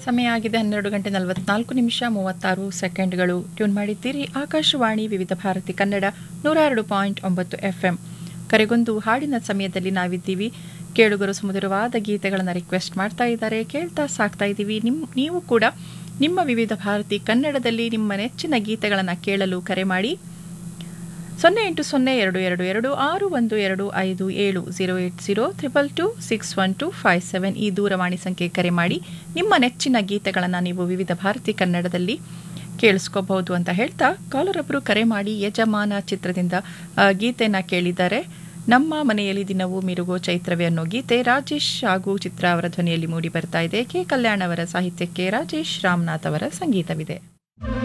ಸಮಯ ಆಗಿದೆ ಹನ್ನೆರಡು ಗಂಟೆ ನಲವತ್ನಾಲ್ಕು ನಿಮಿಷ ಮೂವತ್ತಾರು ಸೆಕೆಂಡ್ಗಳು ಟ್ಯೂನ್ ಮಾಡಿದ್ದೀರಿ ಆಕಾಶವಾಣಿ ವಿವಿಧ ಭಾರತಿ ಕನ್ನಡ ನೂರ ಎರಡು ಪಾಯಿಂಟ್ ಒಂಬತ್ತು ಎಫ್ ಎಂ ಕರೆಗೊಂದು ಹಾಡಿನ ಸಮಯದಲ್ಲಿ ನಾವಿದ್ದೀವಿ ಕೇಳುಗರು ಸುಮಧುರವಾದ ಗೀತೆಗಳನ್ನು ರಿಕ್ವೆಸ್ಟ್ ಮಾಡ್ತಾ ಇದ್ದಾರೆ ಕೇಳ್ತಾ ಸಾಕ್ತಾ ಇದ್ದೀವಿ ನಿಮ್ ನೀವು ಕೂಡ ನಿಮ್ಮ ವಿವಿಧ ಭಾರತಿ ಕನ್ನಡದಲ್ಲಿ ನಿಮ್ಮ ನೆಚ್ಚಿನ ಗೀತೆಗಳನ್ನು ಕೇಳಲು ಕರೆ ಮಾಡಿ ಸೊನ್ನೆ ಎಂಟು ಸೊನ್ನೆ ಎರಡು ಎರಡು ಎರಡು ಆರು ಒಂದು ಎರಡು ಐದು ಏಳು zero eight zero triple two six one two five seven ಈ ದೂರವಾಣಿ ಸಂಖ್ಯೆ ಕರೆ ಮಾಡಿ ನಿಮ್ಮ ನೆಚ್ಚಿನ ಗೀತೆಗಳನ್ನು ನೀವು ವಿವಿಧ ಭಾರತಿ ಕನ್ನಡದಲ್ಲಿ ಕೇಳಿಸ್ಕೋಬಹುದು ಅಂತ ಹೇಳ್ತಾ ಕಾಲರೊಬ್ಬರು ಕರೆ ಮಾಡಿ ಯಜಮಾನ ಚಿತ್ರದಿಂದ ಆ, ಗೀತೆನ ಕೇಳಿದ್ದಾರೆ ನಮ್ಮ ಮನೆಯಲ್ಲಿ ದಿನವೂ ಮಿರುಗೋ ಚೈತ್ರವೇ ಅನ್ನೋ ಗೀತೆ ರಾಜೇಶ್ ಹಾಗೂ ಚಿತ್ರ ಅವರ ಧ್ವನಿಯಲ್ಲಿ ಮೂಡಿ ಬರ್ತಾ ಇದೆ ಕೆ ಕಲ್ಯಾಣ್ ಅವರ ಸಾಹಿತ್ಯಕ್ಕೆ ರಾಜೇಶ್ ರಾಮನಾಥ್ ಅವರ ಸಂಗೀತವಿದೆ